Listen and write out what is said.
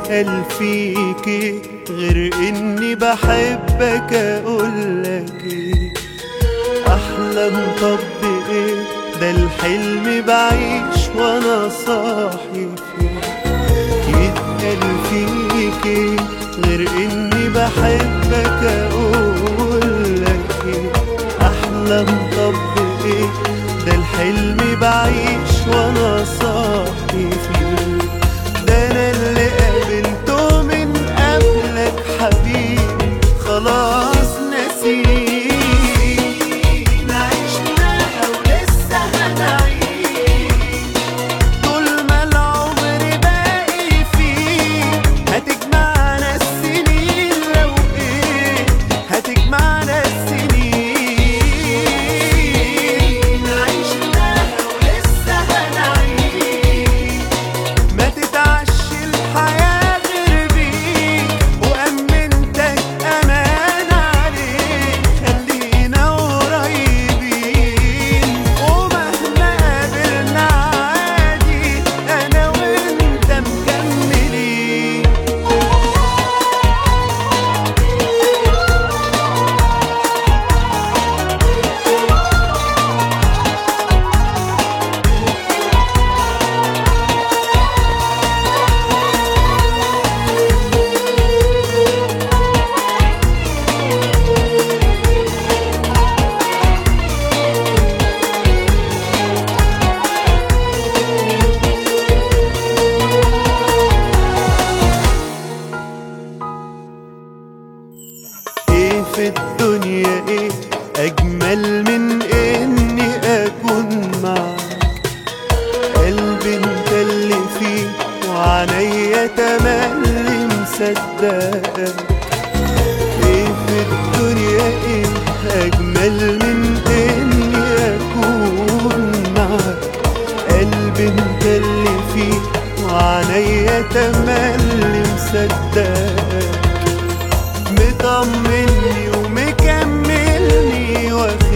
يتقال فيكي غير اني بحبك اقولك ايه احلم طب ايه ده الحلم بعيش وانا صاحي فيه يتقال فيكي غير اني بحبك اقولك ايه احلم طب ايه ده الحلم بعيش وانا صاحي فيه ده انا اللي قابلته من قبلك حبيبي خلاص نسيت عشناها ولسه هنعيش طول ما العمر باقي فيه هتجمعنا السنين لو ايه هتجمعنا السنين عشناها ولسه هنعيش ما تتعش الحياة غير بيك وأمنتك أمان عليك خلينا قريبين ومهما قابلنا عادي أنا وأنت مكملين ايه في الدنيا ايه اجمل من اني اكون معاك قلبي انت اللي فيه وعليا تملي مصدقك ايه في الدنيا ايه اجمل من اني اكون معاك قلبي انت اللي فيه وعليا تملي مصدقك مطمني ومكملني واخد